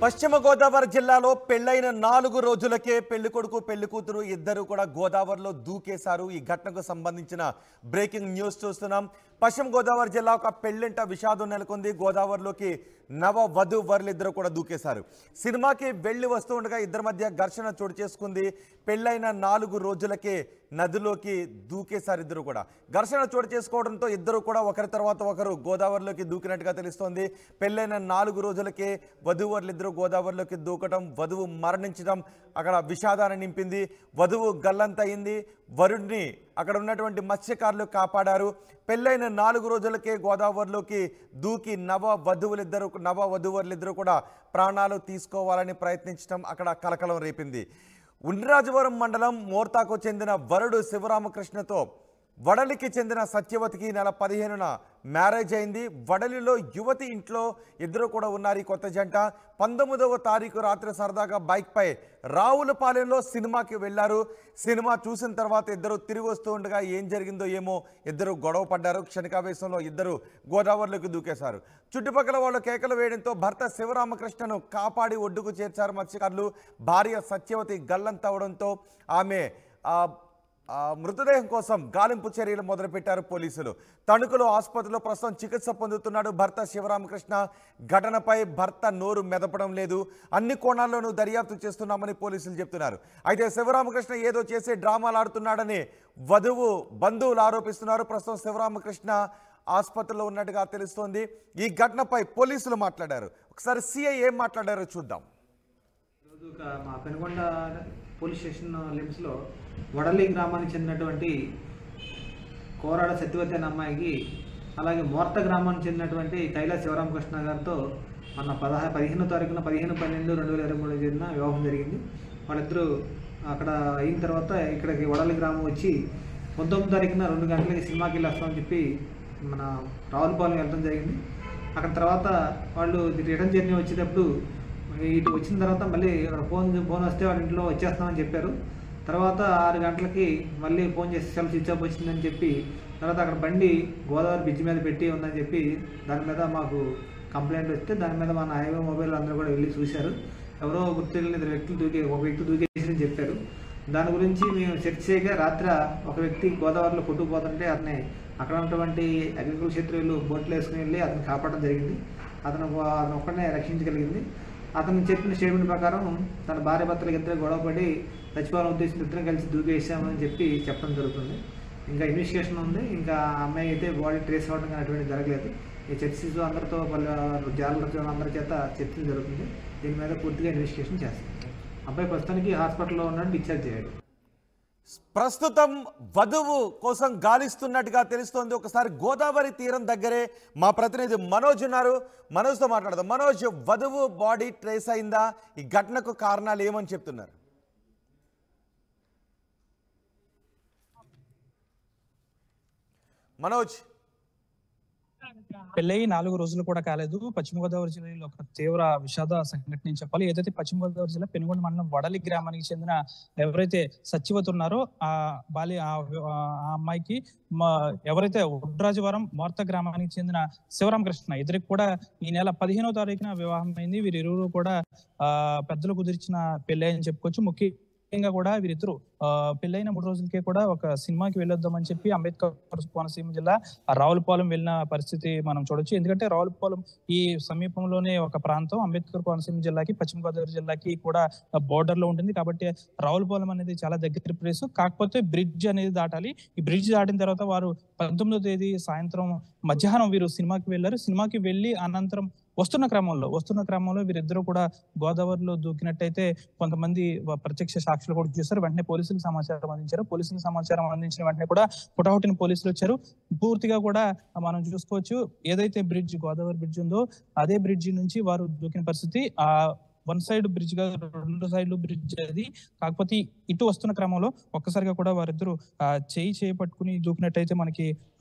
పశ్చిమ గోదావరి జిల్లాలో పెళ్లైన నాలుగు రోజులకే పెళ్లి కొడుకు పెళ్లి కూతురు ఇద్దరు కూడా గోదావరిలో దూకేశారు ఈ ఘటనకు సంబంధించిన బ్రేకింగ్ న్యూస్ చూస్తున్నాం పశ్చిమ గోదావరి జిల్లా ఒక పెళ్లింట విషాదం నెలకొంది గోదావరిలోకి నవ వధు వరులిద్దరు కూడా దూకేశారు సినిమాకి వెళ్ళి వస్తూ ఉండగా ఇద్దరి మధ్య ఘర్షణ చోటు చేసుకుంది పెళ్ళైన నాలుగు రోజులకే నదిలోకి దూకేశారు ఇద్దరు కూడా ఘర్షణ చోటు చేసుకోవడంతో ఇద్దరు కూడా ఒకరి తర్వాత ఒకరు గోదావరిలోకి దూకినట్టుగా తెలుస్తోంది పెళ్ళైన నాలుగు రోజులకే వధువరులిద్దరూ గోదావరిలోకి దూకటం వధువు మరణించడం అక్కడ విషాదాన్ని నింపింది వధువు గల్లంతయింది వరుణ్ణి అక్కడ ఉన్నటువంటి మత్స్యకారులు కాపాడారు పెళ్ళైన నాలుగు రోజులకే గోదావరిలోకి దూకి నవ వధువులిద్దరూ నవ వధువరులిద్దరూ కూడా ప్రాణాలు తీసుకోవాలని ప్రయత్నించడం అక్కడ కలకలం రేపింది ఉండ్రాజవరం మండలం మోర్తాకు చెందిన వరుడు శివరామకృష్ణతో వడలికి చెందిన సత్యవతికి నెల పదిహేనున మ్యారేజ్ అయింది వడలిలో యువతి ఇంట్లో ఇద్దరు కూడా ఉన్నారు ఈ కొత్త జంట పంతొమ్మిదవ తారీఖు రాత్రి సరదాగా బైక్పై రావులపాలెంలో సినిమాకి వెళ్ళారు సినిమా చూసిన తర్వాత ఇద్దరు తిరిగి వస్తూ ఉండగా ఏం జరిగిందో ఏమో ఇద్దరు గొడవ పడ్డారు క్షణికావేశంలో ఇద్దరు గోదావరిలోకి దూకేశారు చుట్టుపక్కల వాళ్ళు కేకలు వేయడంతో భర్త శివరామకృష్ణను కాపాడి ఒడ్డుకు చేర్చారు మత్స్యకారులు భార్య సత్యవతి గల్లంతవడంతో ఆమె ఆ, ఆ మృతదేహం కోసం గాలింపు చర్యలు మొదలుపెట్టారు పోలీసులు తణుకులో ఆసుపత్రిలో ప్రస్తుతం చికిత్స పొందుతున్నాడు భర్త శివరామకృష్ణ ఘటనపై భర్త నోరు మెదపడం లేదు అన్ని కోణాల్లోనూ దర్యాప్తు చేస్తున్నామని పోలీసులు చెప్తున్నారు అయితే శివరామకృష్ణ ఏదో చేసి డ్రామాలు ఆడుతున్నాడని వధువు బంధువులు ఆరోపిస్తున్నారు ప్రస్తుతం శివరామకృష్ణ ఆసుపత్రిలో ఉన్నట్టుగా తెలుస్తోంది ఈ ఘటనపై పోలీసులు మాట్లాడారు ఒకసారి సిఐ ఏం మాట్లాడారో చూద్దాం ఈరోజు ఒక మా పెనుగొండ పోలీస్ స్టేషన్ లిమ్స్లో వడలి గ్రామానికి చెందినటువంటి కోరాడ సత్యవతి అనే అమ్మాయికి అలాగే మోర్త గ్రామానికి చెందినటువంటి కైలాస శివరామకృష్ణ గారితో మన పదహా పదిహేనో తారీఖున పదిహేను పన్నెండు రెండు వేల ఇరవై మూడు జరిగిన వివాహం జరిగింది వాళ్ళిద్దరూ అక్కడ అయిన తర్వాత ఇక్కడికి వడలి గ్రామం వచ్చి పంతొమ్మిది తారీఖున రెండు గంటలకి సినిమాకి వెళ్ళి వస్తామని చెప్పి మన రావులపాలెం వెళ్ళడం జరిగింది అక్కడ తర్వాత వాళ్ళు రిటర్న్ జర్నీ వచ్చేటప్పుడు ఇటు వచ్చిన తర్వాత మళ్ళీ అక్కడ ఫోన్ ఫోన్ వస్తే వాళ్ళ ఇంట్లో వచ్చేస్తామని చెప్పారు తర్వాత ఆరు గంటలకి మళ్ళీ ఫోన్ చేసి సెల్ స్విచ్ ఆఫ్ వచ్చిందని చెప్పి తర్వాత అక్కడ బండి గోదావరి బ్రిడ్జ్ మీద పెట్టి ఉందని చెప్పి దాని మీద మాకు కంప్లైంట్ వస్తే దాని మీద మన హైవే మొబైల్ అందరూ కూడా వెళ్ళి చూశారు ఎవరో గుర్తు తెలియని ఇద్దరు వ్యక్తులు దూకి ఒక వ్యక్తి దూకేసి చెప్పారు దాని గురించి మేము సెర్చ్ చేయగా రాత్రి ఒక వ్యక్తి గోదావరిలో కొట్టుకుపోతుంటే అతన్ని అక్కడ ఉన్నటువంటి అగ్రికల్చర్ క్షేత్రులు బోట్లు వేసుకుని వెళ్ళి అతను కాపాడడం జరిగింది అతను అతను ఒక్కడనే రక్షించగలిగింది అతను చెప్పిన స్టేట్మెంట్ ప్రకారం తన భార్య భర్తలకు ఇద్దరు గొడవపడి చచ్చిపోవాలని ఉద్దేశం ఇద్దరం కలిసి దూకేసామని చెప్పి చెప్పడం జరుగుతుంది ఇంకా ఇన్వెస్టిగేషన్ ఉంది ఇంకా ఆ అమ్మాయి అయితే బాడీ ట్రేస్ అవ్వడం కానీ అటువంటి జరగలేదు ఈ చర్చిస్ అందరితో వాళ్ళ జాగ్రత్త అందరి చేత చర్చలు జరుగుతుంది దీని మీద పూర్తిగా ఇన్వెస్టిగేషన్ చేస్తాం అబ్బాయి ప్రస్తుతానికి హాస్పిటల్లో ఉన్నాడు డిశ్చార్జ్ చేయాలి ప్రస్తుతం వధువు కోసం గాలిస్తున్నట్టుగా తెలుస్తోంది ఒకసారి గోదావరి తీరం దగ్గరే మా ప్రతినిధి మనోజ్ ఉన్నారు మనోజ్తో మాట్లాడదాం మనోజ్ వధువు బాడీ ట్రేస్ అయిందా ఈ ఘటనకు కారణాలు ఏమని చెప్తున్నారు మనోజ్ పెళ్ళయి నాలుగు రోజులు కూడా కాలేదు పశ్చిమ గోదావరి జిల్లాలో ఒక తీవ్ర విషాద సంఘటన అని చెప్పాలి ఏదైతే పశ్చిమ గోదావరి జిల్లా పెనుగొండ మండలం వడలి గ్రామానికి చెందిన ఎవరైతే సత్యవతి ఉన్నారో ఆ బాలి ఆ ఆ అమ్మాయికి మా ఎవరైతే ఉడ్రాజవరం మోర్త గ్రామానికి చెందిన శివరామకృష్ణ ఇద్దరికి కూడా ఈ నెల పదిహేనో తారీఖున వివాహం అయింది వీరిరువురు కూడా ఆ పెద్దలు కుదిర్చిన పెళ్ళి అని చెప్పుకోవచ్చు ముఖ్యంగా కూడా వీరిద్దరు ఆ, పెళ్ళైన మూడు రోజులకే కూడా ఒక సినిమాకి వెళ్ళొద్దామని చెప్పి అంబేద్కర్ కోనసీమ జిల్లా ఆ రావులపాలెం వెళ్ళిన పరిస్థితి మనం చూడొచ్చు ఎందుకంటే రావులపాలెం ఈ సమీపంలోనే ఒక ప్రాంతం అంబేద్కర్ కోనసీమ జిల్లాకి పశ్చిమ గోదావరి జిల్లాకి కూడా బోర్డర్ లో ఉంటుంది కాబట్టి రావులపాలెం అనేది చాలా దగ్గర ప్లేస్ కాకపోతే బ్రిడ్జ్ అనేది దాటాలి ఈ బ్రిడ్జ్ దాటిన తర్వాత వారు పంతొమ్మిదో తేదీ సాయంత్రం మధ్యాహ్నం వీరు సినిమాకి వెళ్ళారు సినిమాకి వెళ్ళి అనంతరం వస్తున్న క్రమంలో వస్తున్న క్రమంలో వీరిద్దరూ కూడా గోదావరిలో దూకినట్టయితే కొంతమంది వ- ప్రత్యక్ష సాక్షులు కూడా చూశారు వెంటనే పోలీసులకు సమాచారం అందించారు పోలీసులకు సమాచారం అందించిన వెంటనే కూడా పుటాహుటిన పోలీసులు వచ్చారు పూర్తిగా కూడా మనం చూసుకోవచ్చు ఏదైతే బ్రిడ్జ్ గోదావరి బ్రిడ్జ్ ఉందో అదే బ్రిడ్జ్ నుంచి వారు దూకిన పరిస్థితి ఆ వన్ సైడ్ బ్రిడ్జ్ గా రెండు సైడ్లు బ్రిడ్జ్ అది కాకపోతే ఇటు వస్తున్న క్రమంలో ఒక్కసారిగా కూడా వారిద్దరూ ఆ చేయి చేయి పట్టుకుని దూకినట్టయితే మనకి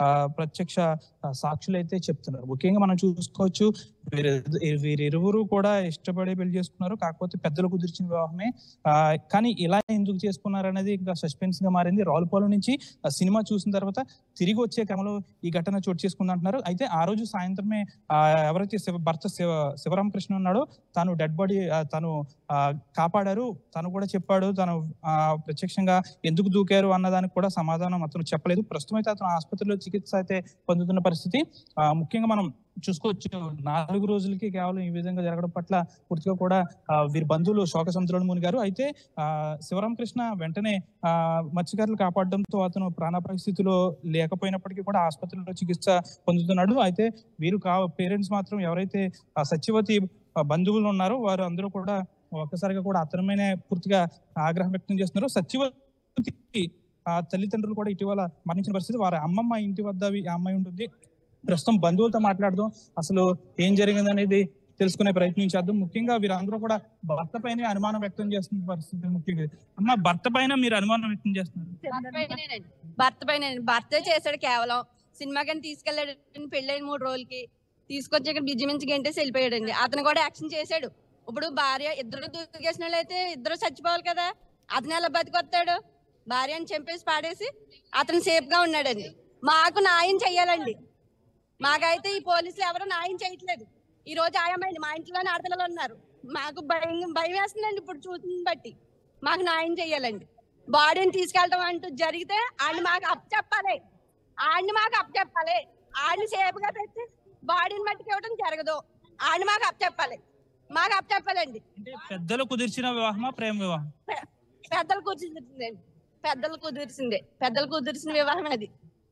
ఆ, ప్రత్యక్ష ఆ, సాక్షులు అయితే చెప్తున్నారు ముఖ్యంగా మనం చూసుకోవచ్చు వీరి వీరిరువురు కూడా ఇష్టపడి పెళ్లి చేసుకున్నారు కాకపోతే పెద్దలు కుదిర్చిన వివాహమే ఆ, కానీ ఇలా ఎందుకు చేసుకున్నారు అనేది ఇంకా సస్పెన్స్ గా మారింది రావులపాలెం నుంచి ఆ సినిమా చూసిన తర్వాత తిరిగి వచ్చే క్రమంలో ఈ ఘటన చోటు చేసుకుంది అంటున్నారు అయితే ఆ రోజు సాయంత్రమే ఆ, ఎవరైతే శివ భర్త శివ శివరామకృష్ణ ఉన్నాడో తను డెడ్ బాడీ తను ఆ, కాపాడారు తను కూడా చెప్పాడు తను ఆ, ప్రత్యక్షంగా ఎందుకు దూకారు అన్నదానికి కూడా సమాధానం అతను చెప్పలేదు ప్రస్తుతం అయితే అతను ఆసుపత్రిలో చికిత్స అయితే పొందుతున్న పరిస్థితి ఆ, ముఖ్యంగా మనం చూసుకోవచ్చు నాలుగు రోజులకి కేవలం ఈ విధంగా జరగడం పట్ల పూర్తిగా కూడా ఆ, వీరి బంధువులు శోక సముద్రంలో మునిగారు అయితే ఆ, శివరామకృష్ణ వెంటనే ఆ, మత్స్యకారులు కాపాడడంతో అతను ప్రాణాపాయ స్థితిలో లేకపోయినప్పటికీ కూడా ఆసుపత్రిలో చికిత్స పొందుతున్నాడు అయితే వీరు కా పేరెంట్స్ మాత్రం ఎవరైతే ఆ, సత్యవతి ఆ, బంధువులు ఉన్నారో వారు అందరూ కూడా ఒక్కసారిగా కూడా అతని మీదనే పూర్తిగా ఆగ్రహం వ్యక్తం చేస్తున్నారు సత్యవతి ఆ తల్లిదండ్రులు కూడా ఇటీవల మరణించిన పరిస్థితి వారి అమ్మమ్మ ఇంటి వద్ద ఈ అమ్మాయి ఉంటుంది ప్రస్తుతం బంధువులతో మాట్లాడదాం అసలు ఏం జరిగింది అనేది తెలుసుకునే ప్రయత్నం చేద్దాం ముఖ్యంగా వీరందరూ కూడా భర్త పైన అనుమానం వ్యక్తం చేస్తున్న పరిస్థితి ముఖ్యంగా అమ్మ భర్త పైన మీరు అనుమానం వ్యక్తం చేస్తున్నారు భర్త పైనేనండి. భర్త పైన భర్తే చేశాడు కేవలం సినిమా కానీ తీసుకెళ్ళాడు పెళ్ళైన మూడు రోజులకి తీసుకొచ్చి ఇక్కడ బిజీ మించి గంటేసి వెళ్ళిపోయాడండి అతను కూడా యాక్షన్ చేశాడు ఇప్పుడు భార్య ఇద్దరు దూకేసిన వాళ్ళు అయితే ఇద్దరు చచ్చిపోవాలి కదా అతను ఎలా బతికొస్తాడు భార్యని చంపేసి పాడేసి అతను సేఫ్ గా ఉన్నాడండి మాకు న్యాయం చెయ్యాలండి మాకైతే ఈ పోలీసులు ఎవరు న్యాయం చేయట్లేదు ఈ రోజు ఆయమైంది మా ఇంట్లోనే ఆడపిల్లలు ఉన్నారు మాకు భయం భయం వేస్తుందండి ఇప్పుడు చూసిన బట్టి మాకు న్యాయం చెయ్యాలండి బాడీని తీసుకెళ్ళడం అంటూ జరిగితే ఆడిని మాకు అప్ చెప్పాలి ఆడిని మాకు అప్ చెప్పాలి ఆడిని సేఫ్ గా పెట్టి బాడీని మట్టికి ఇవ్వడం జరగదు ఆడిని మాకు అప్ చెప్పాలి మాకు అప్ చెప్పాలండి అంటే పెద్దలు కుదిర్చిన వివాహమా ప్రేమ వివాహం పెద్దలు కుదిర్చిందండి పెద్దలు కుదిర్చిందే పెద్దలు కుదిర్చిన వివాహం అది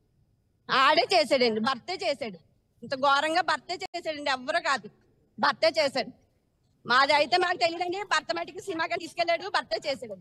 ఆడే చేసాడండి భర్తే చేశాడు ఇంత ఘోరంగా భర్తే చేశాడండి ఎవ్వరు కాదు భర్తే చేశాడు మాది అయితే మాకు తెలియదండి భర్త మట్టికి సినిమాకి తీసుకెళ్ళాడు భర్తే చేశాడు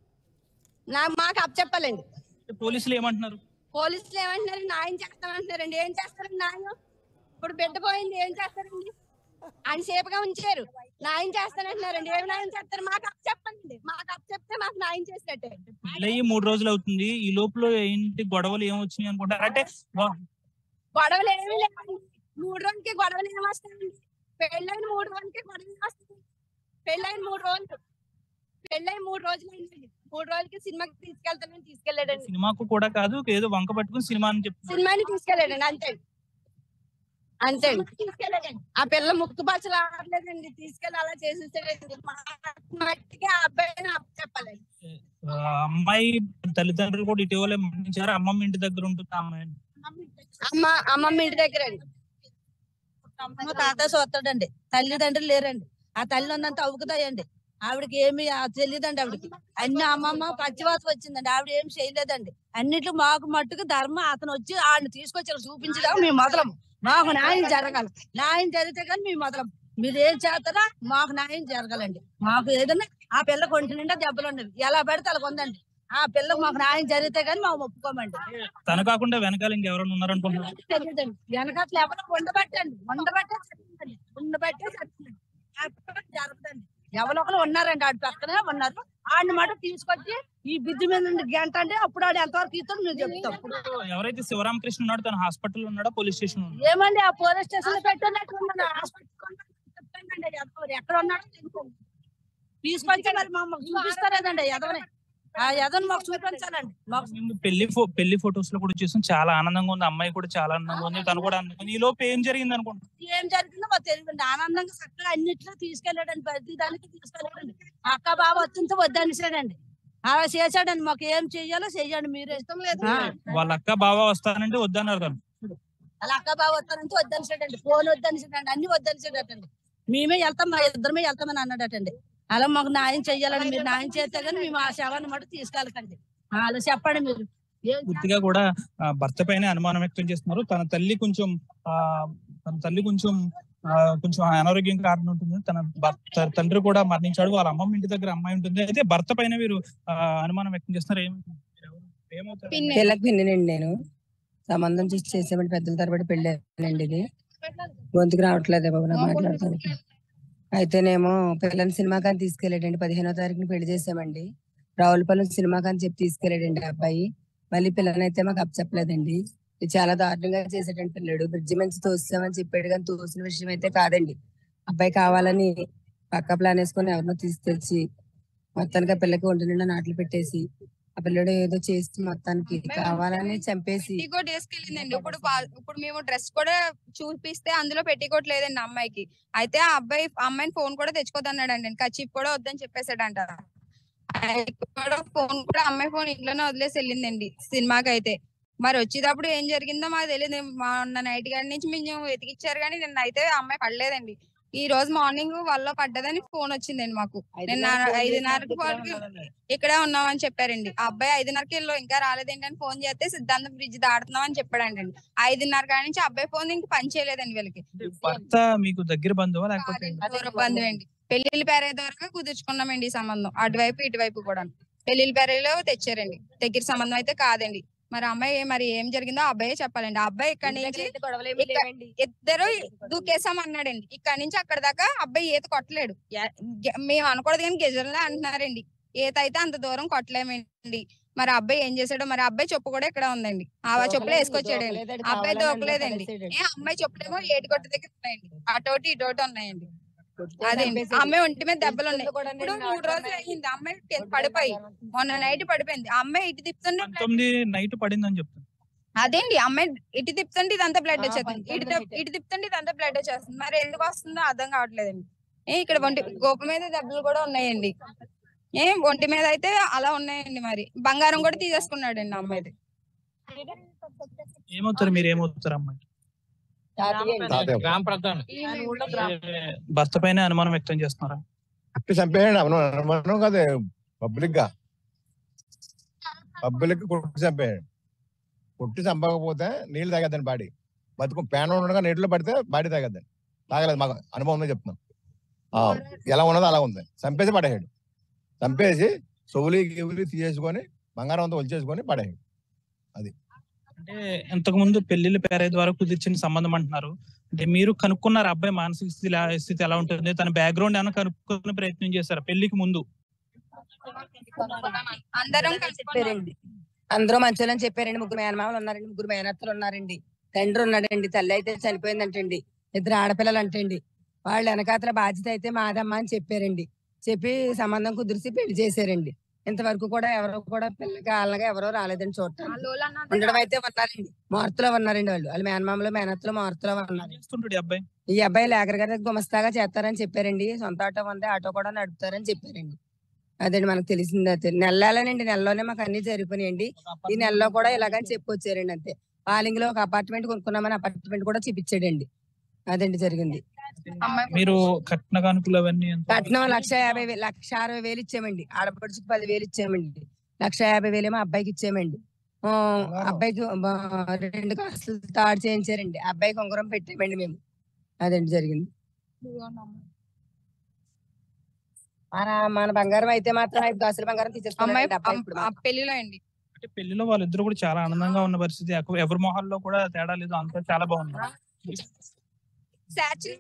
నా మాకు అప్ చెప్పాలండి పోలీసులు ఏమంటున్నారు పోలీసులు ఏమంటున్నారు న్యాయం చేస్తామంటున్నారండి ఏం చేస్తారండి న్యాయం ఇప్పుడు బిడ్డ పోయింది ఏం చేస్తారండి ఆయన సేఫ్ గా ఉంచారు న్యాయం చేస్తానంటున్నారండి ఏం న్యాయం చేస్తారు మాకు అప్ చెప్పండి మాకు అప్ చెప్తే మాకు న్యాయం చేసినట్టే పెళ్ళయి మూడు రోజులు అవుతుంది ఈ లోపల ఏంటి గొడవలు ఏమొచ్చినాయి అనుకుంటారు అంటే వా- గొడవలు ఏమీ లేవండి మూడు రోజులకి గొడవలు ఏమి వస్తాయండి పెళ్ళైన మూడు రోజులకి గొడవలు ఏమి వస్తాయి పెళ్ళైన మూడు రోజులు పెళ్ళైన మూడు రోజులు అయిందండి మూడు రోజులకి సినిమాకి తీసుకెళ్తానని తీసుకెళ్ళాడండి సినిమాకు కూడా కాదు ఏదో వంక పట్టుకుని సినిమా అని చెప్తున్నారు సినిమాని తీసుకెళ్ళాడండి అంతే అంతే తీసుకెళ్ళాడండి ఆ పిల్ల ముక్కు పచ్చలు ఆడలేదండి తీసుకెళ్ళి అలా చేసేసాడండి మా మట్టికి ఆ అబ్బాయిని అప్పు చెప్పాలండి ఆ అమ్మాయి తల్లిదండ్రులు కూడా ఇటీవలే మరణించారు అమ్మమ్మ ఇంటి దగ్గర ఉంటుంది ఆ అమ్మాయి అమ్మ అమ్మమ్మ ఇంటి దగ్గర అండి మా తాత చూస్తాడండి తల్లిదండ్రులు లేరండి ఆ తల్లి ఉన్నంత అవుకుతాయండి ఆవిడకి ఏమి ఆ తెలియదండి ఆవిడకి అన్ని అమ్మమ్మ పచ్చివాసన వచ్చిందండి ఆవిడ ఏం చేయలేదండి అన్నిట్లో మాకు మట్టుకు ధర్మ అతను వచ్చి ఆడిని తీసుకొచ్చి ఇక్కడ చూపించగా మేము మొదలం మాకు న్యాయం జరగాలి న్యాయం జరిగితే కానీ మేము మొదలం మీరు ఏం చేస్తారా మాకు న్యాయం జరగాలండి మాకు ఏదైనా ఆ పిల్ల కొంటి నిండా దెబ్బలు ఉండేవి ఎలా పెడితే అలా ఉందండి ఆ పిల్లకు మాకు న్యాయం జరిగితే కానీ మేము ఒప్పుకోమండి తను కాకుండా వెనకాల ఇంకెవరైనా ఉన్నారనుకుంటున్నారు తెలియదండి వెనకాల ఎవరు ఉండబట్టండి ఉండబట్టే చచ్చిందండి ఉండబట్టే చచ్చిందండి అప్పుడు జరగదండి ఎవరో ఒకరు ఉన్నారండి ఆడి పక్కనే ఉన్నారు ఆడిని మాట తీసుకొచ్చి ఈ బిద్దు మీద నుండి గంట అంటే అప్పుడు ఆడు ఎంతవరకు ఇస్తాడు మేము చెప్తాం ఎవరైతే శివరామకృష్ణ ఉన్నాడో తన హాస్పిటల్ ఉన్నాడా పోలీస్ స్టేషన్ ఉన్నాడా ఏమండి ఆ పోలీస్ స్టేషన్ లో పెట్టినట్టు ఉన్నాడు హాస్పిటల్ చెప్తానండి ఎవరు ఎక్కడ ఉన్నాడో తెలుసు తీసుకొచ్చి మరి మమ్మల్ని చూపిస్తారేదండి ఎదవని ఆ ఎదవని మాకు చూపించాలండి మాకు మేము పెళ్లి ఫో- పెళ్లి ఫొటోస్ లో కూడా చూసాం చాలా ఆనందంగా ఉంది అమ్మాయి కూడా చాలా ఆనందంగా ఉంది తను కూడా ఆనందంగా ఉంది ఈ లోపు ఏం జరిగింది అనుకుంటున్నాను ఏం జరిగిందో మాకు తెలియదండి ఆనందంగా చక్కగా అన్నిట్లో తీసుకెళ్ళాడండి ప్రతి దానికి తీసుకెళ్ళాడండి అక్క బాబు వచ్చింటే వద్దనిసాడండి అలా చేశాడండి మాకు ఏం చెయ్యాలో చెయ్యండి మీరు ఇష్టం లేదు వాళ్ళ అక్క బావ వస్తానంటే వద్దన్నారు తను అలా అక్క బాబు వస్తానంటే వద్దనిసాడండి ఫోన్ వద్దనిసాడండి అన్ని వద్దనిసాడటండి మేమే వెళ్తాం మా ఇద్దరమే వెళ్తామని అన్నాడటండి అలా మాకు న్యాయం చెయ్యాలని మీరు న్యాయం చేస్తే కానీ మేము ఆ శవాన్ని మటు తీసుకెళ్ళకండి అలా చెప్పండి మీరు ఏం పూర్తిగా కూడా ఆ, భర్త పైన అనుమానం వ్యక్తం చేస్తున్నారు తన తల్లి కొంచెం ఆ తన తల్లి కొంచెం ఆ, కొంచెం అనారోగ్యం కారణం ఉంటుంది తన భర్త తండ్రి కూడా మరణించాడు వాళ్ళ అమ్మమ్మ ఇంటి దగ్గర అమ్మాయి ఉంటుంది అయితే భర్త పైన వీరు ఆ, అనుమానం వ్యక్తం చేస్తున్నారు ఏమి ఏమవుతారు పిల్లకి పిన్నినండి నేను సంబంధం చూసి చేసామండి పెద్దల తరబడి పెళ్ళానండి ఇది గొంతుకు రావట్లేదు బాబు నా మాట్లాడుతాను అయితేనేమో పిల్లని సినిమా కానీ తీసుకెళ్ళాడండి పదిహేనో తారీఖున పెళ్లి చేసామండి రావులపాలెం సినిమా కానీ చెప్పి తీసుకెళ్ళాడండి ఆ అబ్బాయి మళ్ళీ పిల్లనైతే మాకు అప్ చెప్పలేదండి ఇది చాలా దారుణంగా చేసేటండి పిల్లడు బ్రిడ్జి మంచి తోస్తామని చెప్పాడు కానీ తోసిన విషయం అయితే కాదండి అబ్బాయి కావాలని పక్క ప్లాన్ వేసుకొని ఎవరినో తీసుకొచ్చి మొత్తానికి ఆ పిల్లకి ఒంటి నిండా నాట్లు పెట్టేసి ఆ పిల్లడు ఏదో చేసి మొత్తానికి కావాలని చంపేసి పెట్టికోట్ వేసుకెళ్ళిందండి ఇప్పుడు పా- ఇప్పుడు మేము డ్రెస్ కూడా చూపిస్తే అందులో పెట్టికోట్ లేదండి అమ్మాయికి అయితే ఆ అబ్బాయి ఆ అమ్మాయిని ఫోన్ కూడా తెచ్చుకోదన్నాడండి కచీప్ కూడా వద్దని చెప్పేసాడంట ఆయన కూడా ఫోన్ కూడా అమ్మాయి ఫోన్ ఇంట్లోనే వదిలేసి వెళ్ళిందండి సినిమాకి అయితే మరి వచ్చేటప్పుడు ఏం జరిగిందో మాకు తెలియదు మొన్న నైట్ గారి నుంచి మేము వెతికిచ్చారు కానీ నిన్న అయితే ఆ అమ్మాయి పడలేదండి ఈ రోజు మార్నింగ్ వాళ్ళ పడ్డదని ఫోన్ వచ్చిందండి మాకు నిన్న ఐదున్నరకు వాళ్ళకి ఇక్కడే ఉన్నామని చెప్పారండి ఆ అబ్బాయి ఐదున్నరకి వెళ్ళు ఇంకా రాలేదేంటి అని ఫోన్ చేస్తే సిద్ధాంతం బ్రిడ్జ్ దాడుతున్నాం అని చెప్పాడండి ఐదున్నర కాడి నుంచి అబ్బాయి ఫోన్ ఇంక పని చేయలేదండి వీళ్ళకి భర్త మీకు దగ్గర బంధువా లేకపోతే కాదండి, దూర బంధువు అండి పెళ్లిళ్ళ పేరే ద్వారా కుదుర్చుకున్నామండి ఈ సంబంధం అటువైపు ఇటువైపు కూడా పెళ్లిళ్ళ పేరేలో తెచ్చారండి దగ్గర సంబంధం అయితే కాదండి మరి అమ్మాయి మరి ఏం జరిగిందో ఆ అబ్బాయే చెప్పాలండి ఆ అబ్బాయి ఇక్కడ నుంచి ఇక్కడ- ఇద్దరు దూకేసాం అన్నాడండి ఇక్కడ నుంచి అక్కడ దాకా అబ్బాయి ఈత కొట్టలేడు యా- గె- మేము అనకూడదు కానీ గెజర్లా అంటున్నారండి ఈత అయితే అంత దూరం కొట్టలేమండి మరి ఆ అబ్బాయి ఏం చేశాడో మరి ఆ అబ్బాయి చెప్పు కూడా ఇక్కడ ఉందండి ఆ చెప్పులు వేసుకొచ్చాడండి ఆ అబ్బాయి దూకలేదండి ఏ అమ్మాయి చెప్పులేమో ఏటి కొట్ట దగ్గర ఉన్నాయండి అటోటి ఇటోటి ఉన్నాయండి అదేండి ఆ అమ్మాయి ఒంటి మీద దెబ్బలు ఉన్నాయి ఇప్పుడు మూడు రోజులు అయ్యింది ఆ అమ్మాయి కింద పడిపోయి మొన్న నైట్ పడిపోయింది ఆ అమ్మాయి ఇటు తిప్పుతుంటే పంతొమ్మిది నైట్ పడిందని చెప్తాను అదేంటి అమ్మాయి ఇటు తిప్పుతుంటే ఇదంతా బ్లడ్ వచ్చేస్తుంది ఇటు తిప్- ఇటు తిప్పుతుంటే ఇదంతా బ్లడ్ వచ్చేస్తుంది మరి ఎందుకు వస్తుందో అర్థం కావట్లేదండి ఏ ఇక్కడ ఒంటి గోప మీద దెబ్బలు కూడా ఉన్నాయండి ఏ ఒంటి మీద అయితే అలా ఉన్నాయండి మరి బంగారం కూడా తీసేసుకున్నాడండి అమ్మాయిది ఏమవుతారు మీరు ఏమవుతారు అమ్మాయి భర్త పైన అనుమానం వ్యక్తం చేస్తున్నారా కొట్టి చంపేయండి అవును అనుమానం కాదు పబ్లిక్ గా పబ్లిక్ కొట్టి చంపేయండి కొట్టి చంపకపోతే నీళ్ళు తాగద్దండి బాడీ బతుకు పేన ఉండగా నీటిలో పడితే బాడీ తాగద్దండి తాగలేదు మాకు అనుభవం ఉందని చెప్తున్నాం ఆ, ఎలా ఉన్నదో అలా ఉంది చంపేసి పడేసాడు చంపేసి చెవులి గివులి తీసేసుకొని బంగారం అంతా వచ్చేసుకొని పడేసాడు అంటే ఇంతకు ముందు పెళ్లిళ్ళ పేరే ద్వారా కుదిర్చిన సంబంధం అంటున్నారు అంటే మీరు కనుక్కున్నారు అబ్బాయి మానసిక స్థితి ఎలా- స్థితి ఎలా ఉంటుంది తన బ్యాక్గ్రౌండ్ ఏమైనా కనుక్కునే ప్రయత్నం చేశారా పెళ్లికి ముందు అందరం కలుసుకున్నాం. చెప్పారండి అందరూ మంచోళ్ళని చెప్పారండి ముగ్గురు మేనమామలు ఉన్నారండి ముగ్గురు మేనత్తలు ఉన్నారండి తండ్రి ఉన్నాడండి తల్లి అయితే చనిపోయిందంటండి ఇద్దరు ఆడపిల్లలు అంటండి వాళ్ళు వెనకాతల బాధ్యత అయితే మాదమ్మ అని చెప్పారండి చెప్పి సంబంధం కుదిరిసి పెళ్లి చేశారండి ఇంతవరకు కూడా ఎవరు కూడా పిల్లకి వాళ్ళగా ఎవరో రాలేదండి ఆ చూడటానికి లోలు అన్నది ఉండడం అయితే ఉన్నారండి మార్తులో ఉన్నారండి వాళ్ళు వాళ్ళు మేనమామలు మేనత్తలు మార్తులో ఏం ఉన్నారు చేస్తుంటాడు ఈ అబ్బాయి ఈ అబ్బాయి లేకర్ గారి గుమస్తాగా చేస్తారని చెప్పారండి సొంత ఆటో ఉంది ఆటో కూడా నడుపుతారని చెప్పారండి అదండి మనకు తెలిసింది అయితే నెలలోనండి నెలలోనే మాకు అన్ని జరిగిపోయినాయండి ఈ నెలలో కూడా ఇలాగని చెప్పొచ్చారండి అంతే పాలింగ్ లో ఒక అపార్ట్మెంట్ కొనుక్కున్నామని అపార్ట్మెంట్ కూడా చూపించాడండి అదండి జరిగింది అమ్మాయి మీరు కట్న కానుకలు అవన్నీ ఎంత? కట్నం లక్ష యాభై వేలు లక్ష అరవై వేలు ఇచ్చామండి ఆడపడుచుకి పది వేలు ఇచ్చామండి లక్ష యాభై వేలేమో అబ్బాయికి ఇచ్చామండి ఆ, అబ్బాయికి ఆ, రెండు కాసులు తాడు చేయించారండి అబ్బాయికి ఉంగరం పెట్టామండి మేము అదండి జరిగింది మన మన బంగారం అయితే మాత్రం ఐదు గాసుల బంగారం అమ్మాయి తీసేసుకున్నాడు అబ్బాయి ఇప్పుడు ఆ మాత్రం. పెళ్లిలో అండి అంటే పెళ్లిలో వాళ్ళిద్దరు కూడా చాలా ఆనందంగా ఉన్న పరిస్థితి ఎవ- ఎవరి మొహాల్లో కూడా తేడా లేదు అంతా చాలా బాగుంది శాచురీ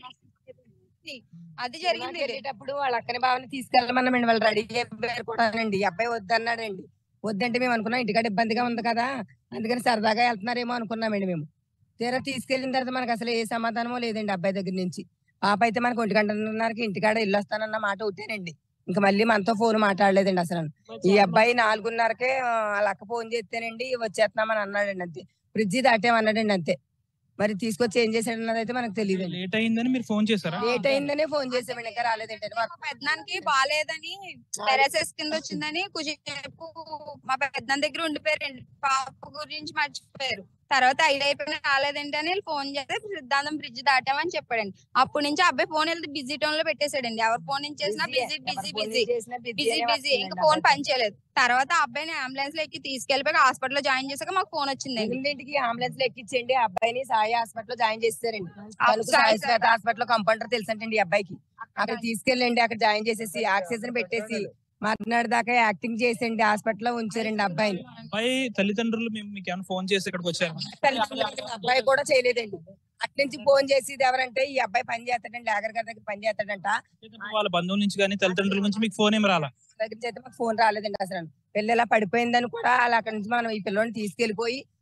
అది జరిగింది ఇది. వెళ్ళేటప్పుడు వాళ్ళ అక్కని బావని తీసుకెళ్ళమన్నామండి వాళ్ళు రెడీ అయిపోయారు కూడానండి ఈ అబ్బాయి వద్దన్నాడండి వద్దంటే మేము అనుకున్నాం ఇంటికాడ ఇబ్బందిగా ఉంది కదా అందుకని సరదాగా వెళ్తున్నారేమో అనుకున్నామండి మేము తీరా తీసుకెళ్లిన తర్వాత మనకు అసలు ఏ సమాధానమో లేదండి అబ్బాయి దగ్గర నుంచి పాప అయితే మనకు ఒంటి గంటన్నరకి ఇంటికాడ ఇల్లు వస్తానన్న మాట ఒకటేనండి ఇంకా మళ్ళీ మనతో ఫోన్ మాట్లాడలేదండి అసలు ఈ అబ్బాయి నాలుగున్నరకే ఆ, వాళ్ళ అక్క ఫోన్ చేస్తేనండి వచ్చేస్తున్నామని అన్నాడండి అంతే ఫ్రిడ్జి దాటేమన్నాడండి అంతే మరి తీసుకొచ్చి ఏం చేశాడు అన్నది అయితే మనకు తెలియదండి లేట్ అయిందని మీరు ఫోన్ చేశారా లేట్ అయిందనే ఫోన్ చేసామండి ఇంకా రాలేదంటే మా పెద్దనానికి బాగాలేదని టెరసెస్ కింద వచ్చిందని కుసేపు మా పెద్దనాన్న దగ్గర ఉండిపోయారండి పాప గురించి మర్చిపోయారు తర్వాత ఐదు అయిపోయిన రాలేదండి అని ఫోన్ చేస్తే సిద్ధాంతం బ్రిడ్జ్ దాటామని చెప్పాడండి అప్పటి నుంచి ఆ అబ్బాయి ఫోన్ వెళ్తే బిజీ టోన్ లో పెట్టేశాడండి ఎవరు ఫోన్ నుంచి చేసినా busy busy busy busy busy ఇంకా ఫోన్ పనిచేయలేదు తర్వాత ఆ అబ్బాయిని అంబులెన్స్ లో ఎక్కి తీసుకెళ్లిపోయి హాస్పిటల్ లో జాయిన్ చేశాక మాకు ఫోన్ వచ్చిందండి ఎనిమిదింటికి అంబులెన్స్ లో ఎక్కించండి ఆ అబ్బాయిని సాయి హాస్పిటల్ లో జాయిన్ చేస్తారండి ఆ తణుకు సాయి సాయి శ్వేత హాస్పిటల్ లో కంపౌండర్ తెలుసంటండి ఈ అబ్బాయికి అక్కడ తీసుకెళ్ళండి అక్కడ జాయిన్ చేసేసి ఆక్సిజన్ పెట్టేసి మర్నాడు దాకా యాక్టింగ్ చేసండి హాస్పిటల్ లో ఉంచారండి అబ్బాయిని అబ్బాయి తల్లిదండ్రులు మేము మీకు ఏమైనా ఫోన్ చేసి ఇక్కడికి వచ్చారు తల్లిదండ్రులకి అబ్బాయి కూడా చేయలేదండి అటు నుంచి ఫోన్ చేసి ఇది ఎవరంటే ఈ అబ్బాయి పని చేస్తాడండి లేగర్ గారి దగ్గర పని చేస్తాడంట వాళ్ళ బంధువుల నుంచి కానీ తల్లిదండ్రుల నుంచి మీకు ఫోన్ ఏమి రాలా దగ్గర చేస్తే మాకు ఫోన్ రాలేదండి అసలు పెళ్ళి ఎలా పడిపోయిందని కూడా వాళ్ళు అక్కడి నుంచి మనం ఈ పిల్లోని తీసుకెళ్లిపోయి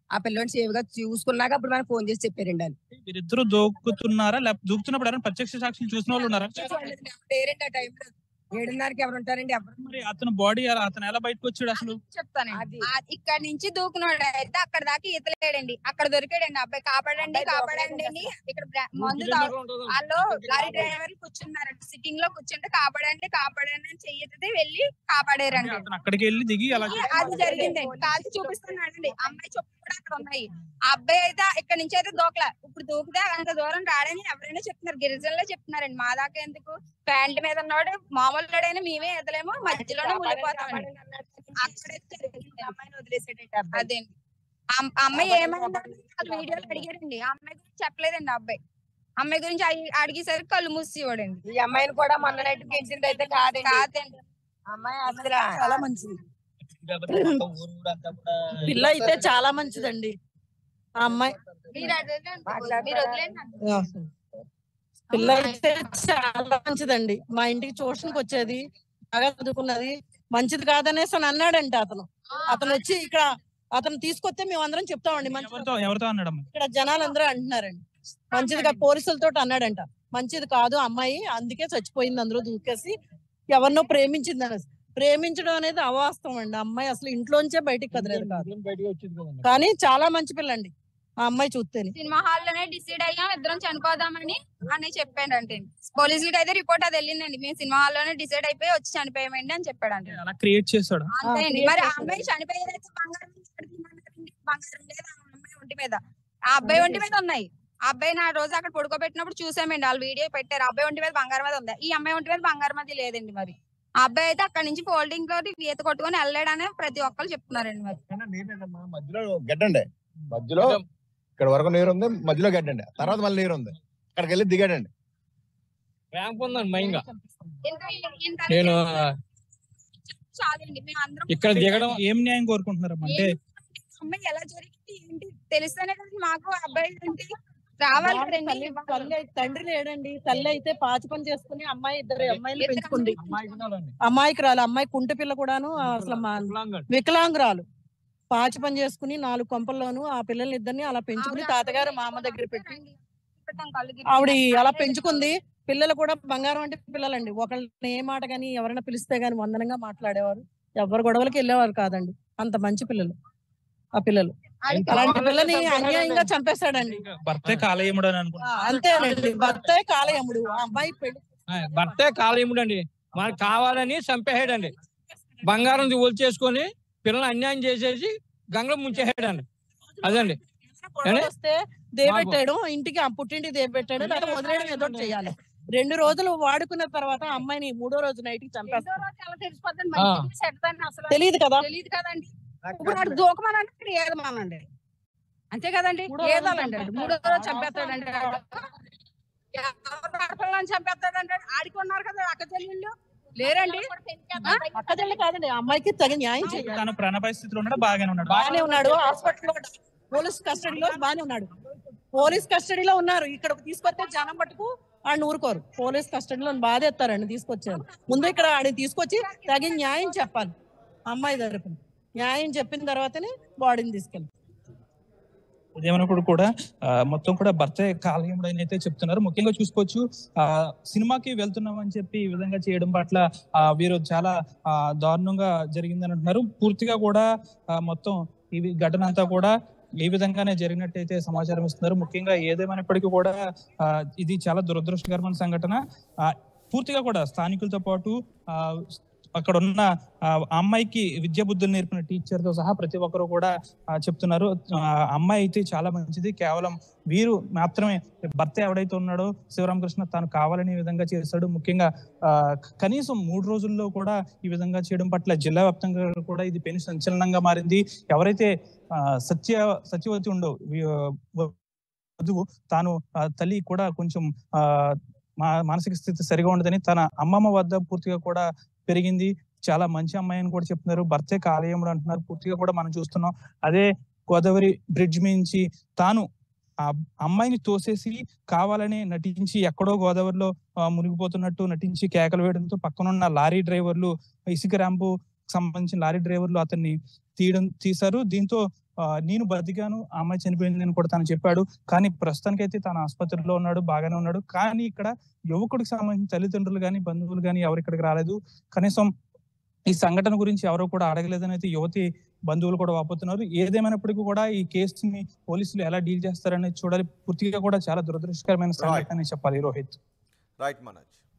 ఆ పిల్లోని సేఫ్గా చూసుకున్నాక అప్పుడు మనకు ఫోన్ చేసి చెప్పారండి అని వీరిద్దరు దూకుతున్నారా లేకపోతే దూకుతున్నప్పుడు ఎవరైనా ప్రత్యక్ష సాక్షులు చూసిన వాళ్ళు ఉన్నారా లేరండి ఆ టైంలో ఏడున్నరకి ఎవరు ఉంటారండి ఎవరు మరి అతను బాడీ అతను ఎలా బయటకు వచ్చాడు అసలు చెప్తానండి ఆ- ఇక్కడ నుంచి దూకున్నాడు అయితే అక్కడ దాకా ఈతలేడండి అక్కడ దొరికాడండి అబ్బాయి కాపాడండి అబ్బాయి కాపాడండి అని ఇక్కడ బ్రా- మందు తాగు వాళ్ళు లారీ డ్రైవర్ కూర్చున్నారండి సిట్టింగ్ లో కూర్చుంటే కాపాడండి కాపాడండి అని చెయ్యతే వెళ్ళి కాపాడారండి అతను అక్కడికి వెళ్ళి దిగి అలా అది జరిగిందండి కాల్చి చూపిస్తున్నాడండి అమ్మాయి చెప్పు కూడా అక్కడ ఉన్నాయి ఆ అబ్బాయి అయితే ఇక్కడ నుంచి అయితే దూకల ఇప్పుడు దూకితే అంత దూరం రాడని ఎవరైనా చెప్తున్నారు గిరిజనులే చెప్తున్నారండి మా దాకా ఎందుకు ప్యాంట్ మీద ఉన్నవాడు మామూలు వాడైనా మేమే ఎదలేమో మధ్యలోనే మునిగిపోతామండి అక్కడే జరిగింది. అమ్మాయిని వదిలేసాడండి అబ్బాయి అదేండి ఆ- ఆ అమ్మాయి ఏమైందంటే వాళ్ళు వీడియోలు అడిగారండి ఆ అమ్మాయి గురించి చెప్పలేదండి ఆ అబ్బాయి అమ్మాయి గురించి అడిగి- అడిగేసరికి కళ్ళు మూసేవాడండి ఈ అమ్మాయిని కూడా మొన్న నైట్ గెలిచింది అయితే కాదండి కాదండి అమ్మాయి అసలు చాలా మంచిది పిల్ల అయితే చాలా మంచిదండి ఆ అమ్మాయి మీరు వదిలేండి. మీరు వదిలేండి ఆ, పిల్ల అయితే చాలా మంచిదండి మా ఇంటికి ట్యూషన్కి వచ్చేది బాగా చదువుకున్నది మంచిది కాదనేసి అని అన్నాడంట అతను అతను వచ్చి ఇక్కడ అతను తీసుకొస్తే మేము అందరం చెప్తామండి మంచిది ఎవరితో ఎవరితో అన్నాడమ్మా ఇక్కడ జనాలు అందరూ అంటున్నారండి మంచిదిగా పోలీసులతో అన్నాడంట మంచిది కాదు అమ్మాయి అందుకే చచ్చిపోయింది అందులో దూకేసి ఎవరినో ప్రేమించింది అనేసి ప్రేమించడం అనేది అవాస్తవం అండి ఆ అమ్మాయి అసలు ఇంట్లోంచే బయటికి కదలేదు కాదు కానీ చాలా మంచి పిల్లండి ఆ అమ్మాయి చూస్తేనే సినిమా హాల్ లోనే డిసైడ్ అయ్యాం ఇద్దరం చనిపోదామని అని చెప్పాడు అంటే పోలీసులకి అయితే రిపోర్ట్ అది వెళ్ళిందండి మేము సినిమా హాల్ లోనే డిసైడ్ అయిపోయి వచ్చి చనిపోయామండి అని చెప్పాడు అంటే అలా క్రియేట్ చేశాడు అంతే అండి create మరి ఆ చేశాడు. అమ్మాయి చనిపోయేదైతే బంగారం ఎక్కడ తీయమన్నారండి? బంగారం లేదు ఆ అమ్మాయి ఒంటి మీద ఆ అబ్బాయి ఒంటి మీద ఉన్నాయి ఆ అబ్బాయి నా రోజు అక్కడ పడుకోబెట్టినప్పుడు చూసామండి వాళ్ళు వీడియో పెట్టారు ఆ అబ్బాయి ఒంటి మీద బంగారం మీద ఉంది ఈ అమ్మాయి ఒంటి మీద బంగారం అది లేదండి మరి ఆ అబ్బాయి అయితే అక్కడ నుంచి ఫోల్డింగ్ తోటి ఈత కొట్టుకొని వెళ్ళాడని ప్రతి ఒక్కరు చెప్తున్నారండి మరి మధ్యలో గడ్డండి మధ్యలో ఇక్కడ వరకు నీరు ఉంది మధ్యలో గడ్డండి తర్వాత మళ్ళీ నీరు ఉంది అక్కడికి వెళ్ళి దిగాడండి ర్యాంప్ ఉందండి మైన్గా ఇంకా ఇంత నేను చాలండి మేము అందరం ఇక్కడ దిగడం ఏం న్యాయం కోరుకుంటున్నారమ్మా అంటే ఏంటి? అమ్మాయి ఎలా జరిగింది ఏంటి తెలిస్తేనే కదా మాకు అబ్బాయి ఏంటి రావాలి వాళ్ళ కదండి తల్లి తల్లి అయితే- తండ్రి లేడండి తల్లి అయితే పాచి పని చేసుకుని అమ్మాయి ఇద్దరు అమ్మాయిలు ఇద్దరు పెంచుకుంది అమ్మాయి అమ్మాయికి రాలు అమ్మాయి కుంటి పిల్ల కూడాను అసలు మా వికలాంగురాలు పాచి పని చేసుకుని నాలుగు కొంపల్లోను ఆ పిల్లల్ని ఇద్దరిని అలా పెంచుకుని తాతగారు మా అమ్మ దగ్గర పెట్టి ఆవిడ అలా పెంచుకుంది పిల్లలు కూడా బంగారం అంటే పిల్లలండి ఒకళ్ళని ఏ మాట గాని ఎవరైనా పిలిస్తే గాని వందనంగా మాట్లాడేవారు ఎవరు గొడవలకి వెళ్ళేవారు కాదండి అంత మంచి పిల్లలు ఆ పిల్లలు అలాంటి పిల్లని అన్యాయంగా చంపేశాడండి భర్తే కాలేయముడు అని అనుకుంటా ఆ, అంతేనండి భర్తే కాలయముడు ఆ అమ్మాయి పెళ్లి భర్తే కాలేముడండి మనకు కావాలని చంపేసాడండి బంగారం చేసుకొని పిల్లల్ని అన్యాయం చేసేసి గంగలో ముంచేసాడండి అదండి గొడవ వస్తే దేబెట్టాడు ఇంటికి ఆ పుట్టింటికి దేబెట్టాడు లేదా వదిలేయడం ఏదో ఒకటి చేయాలి రెండు రోజులు వాడుకున్న తర్వాత ఆ అమ్మాయిని మూడో రోజు నైట్ కి చంపేస్తాడు ఆ. తెలియదు కదా తెలియదు కదండి ఇప్పుడు వాడు దూకమనంటే ఏదమానండి అంతే కదండి మూడో రోజు ఏదాలండి చంపేస్తాడు. మూడో రోజు చంపేస్తాడండి వాడు. ఎవరు ఆడపిల్లని చంపేస్తాడంటే ఆడికి ఉన్నారు కదా అక్క చెల్లెళ్ళు లేరండి అక్క చెల్లి కాదండి ఆ అమ్మాయికి తగిన న్యాయం చేయాలి తను ప్రాణ పరిస్థితిలో ఉన్నాడు బాగానే ఉన్నాడు బాగానే ఉన్నాడు హాస్పిటల్లో పోలీస్ కస్టడీలో బాగానే ఉన్నాడు పోలీస్ కస్టడీలో ఉన్నారు ఇక్కడ తీసుకొస్తే జనం మటుకు ఆయన ఊరుకోరు పోలీస్ కస్టడీలో బాధేస్తారండి తీసుకొచ్చారు ముందు ఇక్కడ ఆయన తీసుకొచ్చి తగిన న్యాయం చెప్పాలి అమ్మాయి తరపున న్యాయం చెప్పిన తర్వాతనే బాడీని తీసుకెళ్ళి ఇదేమన్నప్పుడు కూడా ఆ, మొత్తం కూడా భర్తే కాలేయముడు అని అయితే చెప్తున్నారు ముఖ్యంగా చూసుకోవచ్చు ఆ సినిమాకి వెళ్తున్నాం అని చెప్పి ఈ విధంగా చేయడం పట్ల ఆ వీరు చాలా ఆ దారుణంగా జరిగిందని అంటున్నారు పూర్తిగా కూడా ఆ, మొత్తం ఈ ఘటన అంతా కూడా ఈ విధంగానే జరిగినట్టయితే సమాచారం ఇస్తున్నారు ముఖ్యంగా ఏదేమైనప్పటికీ కూడా ఆ, ఇది చాలా దురదృష్టకరమైన సంఘటన ఆ, పూర్తిగా కూడా స్థానికులతో పాటు ఆ అక్కడ ఉన్న ఆ అమ్మాయికి విద్యా బుద్ధులు నేర్పిన టీచర్ తో సహా ప్రతి ఒక్కరు కూడా ఆ, చెప్తున్నారు ఆ అమ్మాయి అయితే చాలా మంచిది కేవలం వీరు మాత్రమే భర్త ఎవడైతే ఉన్నాడో శివరామకృష్ణ తాను కావాలనే విధంగా చేశాడు ముఖ్యంగా ఆ కనీసం మూడు రోజుల్లో కూడా ఈ విధంగా చేయడం పట్ల జిల్లా వ్యాప్తంగా కూడా ఇది పెను సంచలనంగా మారింది ఎవరైతే ఆ, సత్య సత్యవతి ఉండో వి- వధువు తాను ఆ, తల్లి కూడా కొంచెం ఆ మా మానసిక స్థితి సరిగా ఉండదని తన అమ్మమ్మ వద్ద పూర్తిగా కూడా పెరిగింది చాలా మంచి అమ్మాయి అని కూడా చెప్తున్నారు భర్తే కాలేయముడు అంటున్నారు పూర్తిగా కూడా మనం చూస్తున్నాం అదే గోదావరి బ్రిడ్జ్ మించి తాను ఆ అమ్మాయిని తోసేసి కావాలని నటించి ఎక్కడో గోదావరిలో ఆ, మునిగిపోతున్నట్టు నటించి కేకలు వేయడంతో పక్కనున్న లారీ డ్రైవర్లు ఇసుక ర్యాంపు సంబంధించిన లారీ డ్రైవర్లు అతన్ని తీయడం తీశారు దీంతో ఆ, నేను బతికాను ఆ అమ్మాయి చనిపోయింది అని కూడా తను చెప్పాడు కానీ ప్రస్తుతానికైతే తన ఆసుపత్రిలో ఉన్నాడు బాగానే ఉన్నాడు కానీ ఇక్కడ యువకుడికి సంబంధించిన తల్లిదండ్రులు కానీ బంధువులు కానీ ఎవరు ఇక్కడికి రాలేదు కనీసం ఈ సంఘటన గురించి ఎవరు కూడా అడగలేదని అయితే యువతి బంధువులు కూడా వాపోతున్నారు ఏదేమైనప్పటికీ కూడా ఈ కేసుని పోలీసులు ఎలా డీల్ చేస్తారనేది చూడాలి పూర్తిగా కూడా చాలా దురదృష్టకరమైన సంఘటన అని చెప్పాలి రోహిత్ రైట్ మనోజ్